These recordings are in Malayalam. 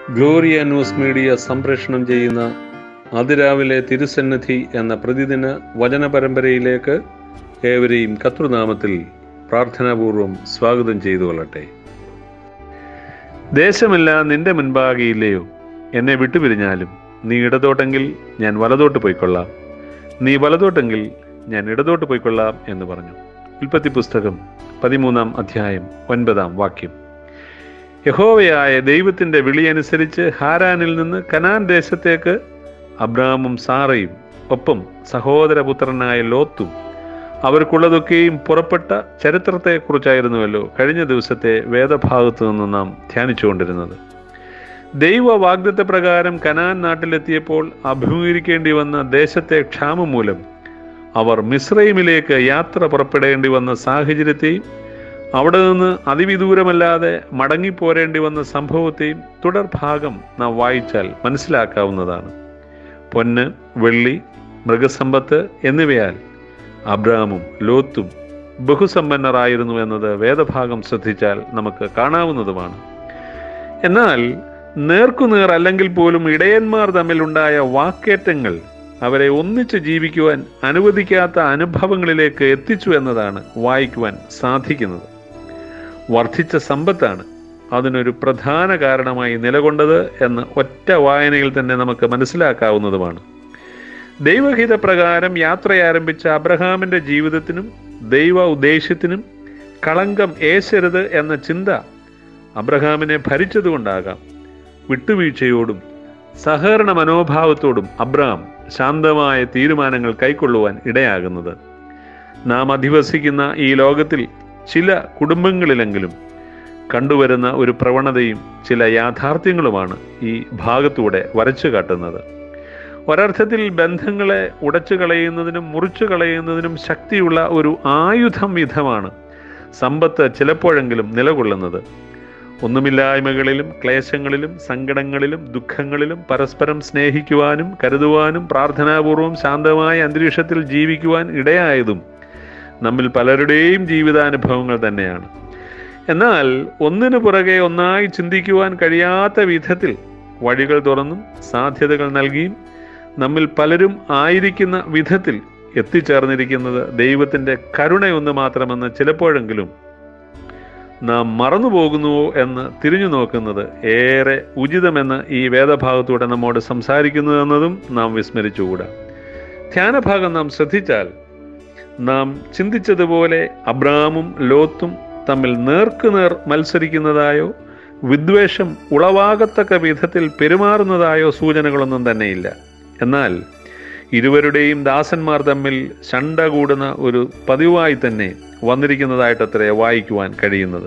ഗ്ലോറിയ ന്യൂസ് മീഡിയ സംപ്രേഷണം ചെയ്യുന്ന അതിരാവിലെ തിരുസന്നിധി എന്ന പ്രതിദിന വചന പരമ്പരയിലേക്ക് ഏവരെയും കർത്തൃനാമത്തിൽ പ്രാർത്ഥനാപൂർവം സ്വാഗതം ചെയ്തു കൊള്ളട്ടെ ദേശമല്ല നിന്റെ മുൻപാകെയില്ലയോ എന്നെ വിട്ടുപിരിഞ്ഞാലും നീ ഇടതോട്ടെങ്കിൽ ഞാൻ വലതോട്ട് പോയിക്കൊള്ളാം നീ വലതോട്ടെങ്കിൽ ഞാൻ ഇടതോട്ട് പോയിക്കൊള്ളാം എന്ന് പറഞ്ഞു ഉൽപ്പത്തി പുസ്തകം പതിമൂന്നാം അധ്യായം ഒൻപതാം വാക്യം യഹോവയായ ദൈവത്തിന്റെ വിളിയനുസരിച്ച് ഹാരാനിൽ നിന്ന് കനാൻ ദേശത്തേക്ക് അബ്രാമും സാറയും ഒപ്പം സഹോദരപുത്രനായ ലോത്തും അവർക്കുള്ളതൊക്കെയും പുറപ്പെട്ട ചരിത്രത്തെക്കുറിച്ചായിരുന്നുവല്ലോ കഴിഞ്ഞ ദിവസത്തെ വേദഭാഗത്തു നിന്ന് നാം ധ്യാനിച്ചുകൊണ്ടിരുന്നത് ദൈവ വാഗ്ദത്ത പ്രകാരം കനാൻ നാട്ടിലെത്തിയപ്പോൾ അഭിമുഖീകരിക്കേണ്ടി വന്ന ദേശത്തെ ക്ഷാമം മൂലം അവർ മിസ്രൈമിലേക്ക് യാത്ര പുറപ്പെടേണ്ടി വന്ന സാഹചര്യത്തെയും അവിടെ നിന്ന് അതിവിദൂരമല്ലാതെ മടങ്ങിപ്പോരേണ്ടി വന്ന സംഭവത്തെയും തുടർഭാഗം നാം വായിച്ചാൽ മനസ്സിലാക്കാവുന്നതാണ് പൊന്ന് വെള്ളി മൃഗസമ്പത്ത് എന്നിവയാൽ അബ്രാമും ലോത്തും ബഹുസമ്പന്നരായിരുന്നു എന്നത് വേദഭാഗം ശ്രദ്ധിച്ചാൽ നമുക്ക് കാണാവുന്നതുമാണ് എന്നാൽ നേർക്കുനേർ അല്ലെങ്കിൽ പോലും ഇടയന്മാർ തമ്മിലുണ്ടായ വാക്കേറ്റങ്ങൾ അവരെ ഒന്നിച്ച് ജീവിക്കുവാൻ അനുവദിക്കാത്ത അനുഭവങ്ങളിലേക്ക് എത്തിച്ചു എന്നതാണ് വായിക്കുവാൻ സാധിക്കുന്നത് വർദ്ധിച്ച സമ്പത്താണ് അതിനൊരു പ്രധാന കാരണമായി നിലകൊണ്ടത് എന്ന് ഒറ്റ വായനയിൽ തന്നെ നമുക്ക് മനസ്സിലാക്കാവുന്നതുമാണ് ദൈവഹിത പ്രകാരം യാത്ര ആരംഭിച്ച അബ്രഹാമിന്റെ ജീവിതത്തിനും ദൈവ ഉദ്ദേശ്യത്തിനും കളങ്കം ഏശരുത് എന്ന ചിന്ത അബ്രഹാമിനെ ഭരിച്ചതുകൊണ്ടാകാം വിട്ടുവീഴ്ചയോടും സഹകരണ മനോഭാവത്തോടും അബ്രഹാം ശാന്തമായ തീരുമാനങ്ങൾ കൈക്കൊള്ളുവാൻ ഇടയാകുന്നത് നാം അധിവസിക്കുന്ന ഈ ലോകത്തിൽ ചില കുടുംബങ്ങളിലെങ്കിലും കണ്ടുവരുന്ന ഒരു പ്രവണതയും ചില യാഥാർത്ഥ്യങ്ങളുമാണ് ഈ ഭാഗത്തൂടെ വരച്ചു കാട്ടുന്നത് ഒരർത്ഥത്തിൽ ബന്ധങ്ങളെ ഉടച്ചു കളയുന്നതിനും മുറിച്ചു കളയുന്നതിനും ശക്തിയുള്ള ഒരു ആയുധം വിധമാണ് സമ്പത്ത് ചിലപ്പോഴെങ്കിലും നിലകൊള്ളുന്നത് ഒന്നുമില്ലായ്മകളിലും ക്ലേശങ്ങളിലും സങ്കടങ്ങളിലും ദുഃഖങ്ങളിലും പരസ്പരം സ്നേഹിക്കുവാനും കരുതുവാനും പ്രാർത്ഥനാപൂർവം ശാന്തമായ അന്തരീക്ഷത്തിൽ ജീവിക്കുവാൻ ഇടയായതും നമ്മിൽ പലരുടെയും ജീവിതാനുഭവങ്ങൾ തന്നെയാണ് എന്നാൽ ഒന്നിനു പുറകെ ഒന്നായി ചിന്തിക്കുവാൻ കഴിയാത്ത വിധത്തിൽ വഴികൾ തുറന്നും സാധ്യതകൾ നൽകിയും നമ്മിൽ പലരും ആയിരിക്കുന്ന വിധത്തിൽ എത്തിച്ചേർന്നിരിക്കുന്നത് ദൈവത്തിൻ്റെ കരുണയൊന്ന് മാത്രമെന്ന് ചിലപ്പോഴെങ്കിലും നാം മറന്നുപോകുന്നുവോ എന്ന് തിരിഞ്ഞു നോക്കുന്നത് ഏറെ ഉചിതമെന്ന് ഈ വേദഭാഗത്തൂടെ നമ്മോട് സംസാരിക്കുന്നു എന്നതും നാം വിസ്മരിച്ചുകൂടാ ധ്യാനഭാഗം നാം ശ്രദ്ധിച്ചാൽ നാം ചിന്തിച്ചതുപോലെ അബ്രാമും ലോത്തും തമ്മിൽ നേർക്കുനേർ മത്സരിക്കുന്നതായോ വിദ്വേഷം ഉളവാകത്തക്ക വിധത്തിൽ പെരുമാറുന്നതായോ സൂചനകളൊന്നും തന്നെയില്ല എന്നാൽ ഇരുവരുടെയും ദാസന്മാർ തമ്മിൽ ശണ്ട കൂടുന്ന ഒരു പതിവായി തന്നെ വന്നിരിക്കുന്നതായിട്ടത്രേ വായിക്കുവാൻ കഴിയുന്നത്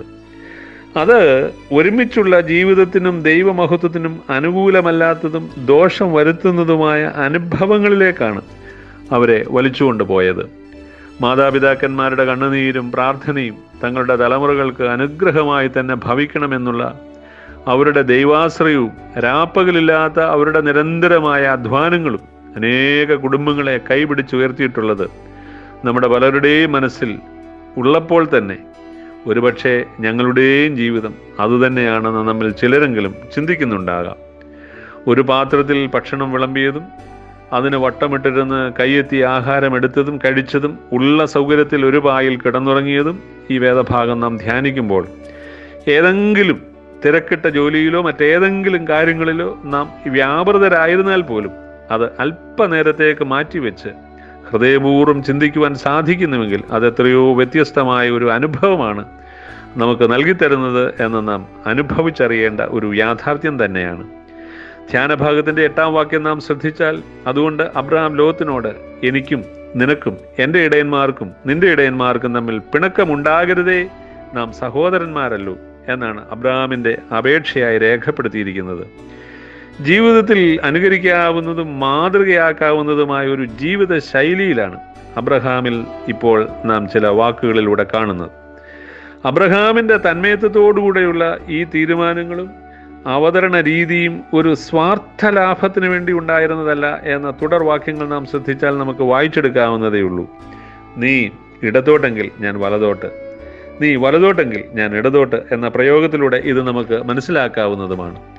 അത് ഒരുമിച്ചുള്ള ജീവിതത്തിനും ദൈവമഹത്വത്തിനും അനുകൂലമല്ലാത്തതും ദോഷം വരുത്തുന്നതുമായ അനുഭവങ്ങളിലേക്കാണ് അവരെ വലിച്ചുകൊണ്ട് പോയത് മാതാപിതാക്കന്മാരുടെ കണ്ണുനീരും പ്രാർത്ഥനയും തങ്ങളുടെ തലമുറകൾക്ക് അനുഗ്രഹമായി തന്നെ ഭവിക്കണമെന്നുള്ള അവരുടെ ദൈവാശ്രയവും രാപ്പകലില്ലാത്ത അവരുടെ നിരന്തരമായ അധ്വാനങ്ങളും അനേക കുടുംബങ്ങളെ കൈപിടിച്ചുയർത്തിയിട്ടുള്ളത് നമ്മുടെ പലരുടെയും മനസ്സിൽ ഉള്ളപ്പോൾ തന്നെ ഒരുപക്ഷെ ഞങ്ങളുടെയും ജീവിതം അതുതന്നെയാണെന്ന് നമ്മിൽ ചിലരെങ്കിലും ചിന്തിക്കുന്നുണ്ടാകാം ഒരു പാത്രത്തിൽ ഭക്ഷണം വിളമ്പിയതും അതിന് വട്ടമിട്ടിരുന്ന് കൈയെത്തി ആഹാരം എടുത്തതും കഴിച്ചതും ഉള്ള സൗകര്യത്തിൽ ഒരു പായിൽ കിടന്നുറങ്ങിയതും ഈ വേദഭാഗം നാം ധ്യാനിക്കുമ്പോൾ ഏതെങ്കിലും തിരക്കിട്ട ജോലിയിലോ മറ്റേതെങ്കിലും കാര്യങ്ങളിലോ നാം വ്യാപൃതരായിരുന്നാൽ പോലും അത് അല്പനേരത്തേക്ക് മാറ്റിവെച്ച് ഹൃദയപൂർവ്വം ചിന്തിക്കുവാൻ സാധിക്കുന്നുവെങ്കിൽ അത് എത്രയോ വ്യത്യസ്തമായ ഒരു അനുഭവമാണ് നമുക്ക് നൽകിത്തരുന്നത് എന്ന് നാം അനുഭവിച്ചറിയേണ്ട ഒരു യാഥാർത്ഥ്യം തന്നെയാണ് ധ്യാനഭാഗത്തിന്റെ എട്ടാം വാക്യം നാം ശ്രദ്ധിച്ചാൽ അതുകൊണ്ട് അബ്രഹാം ലോകത്തിനോട് എനിക്കും നിനക്കും എൻ്റെ ഇടയന്മാർക്കും നിന്റെ ഇടയന്മാർക്കും തമ്മിൽ പിണക്കമുണ്ടാകരുതേ നാം സഹോദരന്മാരല്ലോ എന്നാണ് അബ്രഹാമിന്റെ അപേക്ഷയായി രേഖപ്പെടുത്തിയിരിക്കുന്നത് ജീവിതത്തിൽ അനുകരിക്കാവുന്നതും മാതൃകയാക്കാവുന്നതുമായ ഒരു ജീവിത ശൈലിയിലാണ് അബ്രഹാമിൽ ഇപ്പോൾ നാം ചില വാക്കുകളിലൂടെ കാണുന്നത് അബ്രഹാമിന്റെ തന്മയത്വത്തോടുകൂടെയുള്ള ഈ തീരുമാനങ്ങളും അവതരണ രീതിയും ഒരു സ്വാർത്ഥ ലാഭത്തിന് വേണ്ടി ഉണ്ടായിരുന്നതല്ല എന്ന തുടർവാക്യങ്ങൾ നാം ശ്രദ്ധിച്ചാൽ നമുക്ക് വായിച്ചെടുക്കാവുന്നതേ ഉള്ളൂ നീ ഇടത്തോട്ടെങ്കിൽ ഞാൻ വലതോട്ട് നീ വലതോട്ടെങ്കിൽ ഞാൻ ഇടതോട്ട് എന്ന പ്രയോഗത്തിലൂടെ ഇത് നമുക്ക് മനസ്സിലാക്കാവുന്നതുമാണ്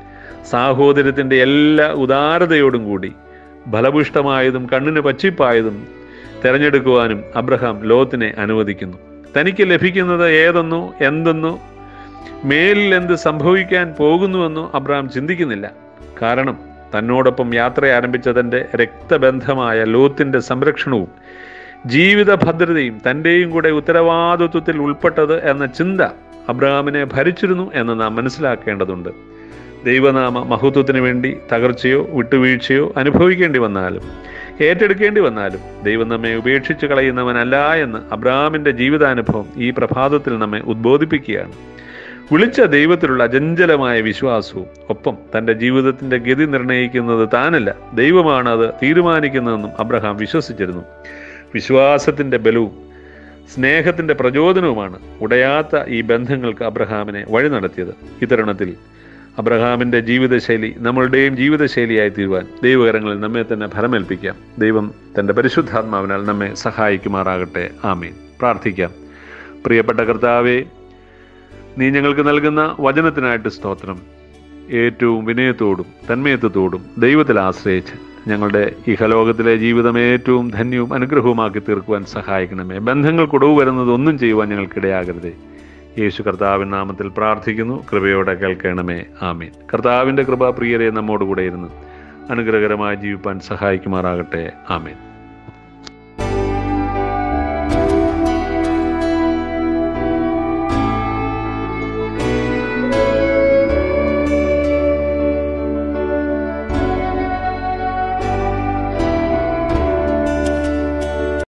സാഹോദര്യത്തിൻ്റെ എല്ലാ ഉദാരതയോടും കൂടി ഫലപുഷ്ടമായതും കണ്ണിന് പച്ചിപ്പായതും തിരഞ്ഞെടുക്കുവാനും അബ്രഹാം ലോത്തിനെ അനുവദിക്കുന്നു തനിക്ക് ലഭിക്കുന്നത് ഏതെന്നോ എന്തെന്നോ മേലിൽ എന്ത് സംഭവിക്കാൻ പോകുന്നുവെന്നോ അബ്രഹാം ചിന്തിക്കുന്നില്ല കാരണം തന്നോടൊപ്പം യാത്ര ആരംഭിച്ച തൻ്റെ രക്തബന്ധമായ ലോത്തിൻ്റെ സംരക്ഷണവും ജീവിത ഭദ്രതയും തൻ്റെയും കൂടെ ഉത്തരവാദിത്വത്തിൽ ഉൾപ്പെട്ടത് എന്ന ചിന്ത അബ്രഹാമിനെ ഭരിച്ചിരുന്നു എന്ന് നാം മനസ്സിലാക്കേണ്ടതുണ്ട് ദൈവനാമ മഹത്വത്തിന് വേണ്ടി തകർച്ചയോ വിട്ടുവീഴ്ചയോ അനുഭവിക്കേണ്ടി വന്നാലും ഏറ്റെടുക്കേണ്ടി വന്നാലും ദൈവം നമ്മെ ഉപേക്ഷിച്ച് കളയുന്നവനല്ല എന്ന് അബ്രഹാമിൻ്റെ ജീവിതാനുഭവം ഈ പ്രഭാതത്തിൽ നമ്മെ ഉദ്ബോധിപ്പിക്കുകയാണ് വിളിച്ച ദൈവത്തിലുള്ള അചഞ്ചലമായ വിശ്വാസവും ഒപ്പം തൻ്റെ ജീവിതത്തിൻ്റെ ഗതി നിർണ്ണയിക്കുന്നത് താനല്ല ദൈവമാണ് അത് തീരുമാനിക്കുന്നതെന്നും അബ്രഹാം വിശ്വസിച്ചിരുന്നു വിശ്വാസത്തിൻ്റെ ബലവും സ്നേഹത്തിൻ്റെ പ്രചോദനവുമാണ് ഉടയാത്ത ഈ ബന്ധങ്ങൾക്ക് അബ്രഹാമിനെ വഴി നടത്തിയത് ഈ തരുണത്തിൽ അബ്രഹാമിൻ്റെ ജീവിതശൈലി നമ്മളുടെയും ജീവിതശൈലിയായി തീരുവാൻ ദൈവകരങ്ങളിൽ നമ്മെ തന്നെ ഫലമേൽപ്പിക്കാം ദൈവം തൻ്റെ പരിശുദ്ധാത്മാവിനാൽ നമ്മെ സഹായിക്കുമാറാകട്ടെ ആമീൻ പ്രാർത്ഥിക്കാം പ്രിയപ്പെട്ട കർത്താവെ നീ ഞങ്ങൾക്ക് നൽകുന്ന വചനത്തിനായിട്ട് സ്തോത്രം ഏറ്റവും വിനയത്തോടും തന്മയത്വത്തോടും ദൈവത്തിൽ ആശ്രയിച്ച് ഞങ്ങളുടെ ഇഹലോകത്തിലെ ജീവിതം ഏറ്റവും ധന്യവും അനുഗ്രഹവുമാക്കി തീർക്കുവാൻ സഹായിക്കണമേ ബന്ധങ്ങൾ കുടവ് വരുന്നത് ഒന്നും ചെയ്യുവാൻ ഞങ്ങൾക്കിടയാകരുതേ യേശു കർത്താവിൻ നാമത്തിൽ പ്രാർത്ഥിക്കുന്നു കൃപയോടെ കേൾക്കണമേ ആമീൻ കർത്താവിൻ്റെ കൃപ പ്രിയരെ നമ്മോടുകൂടെ ഇരുന്ന് അനുഗ്രഹകരമായി ജീവിപ്പാൻ സഹായിക്കുമാറാകട്ടെ ആമീൻ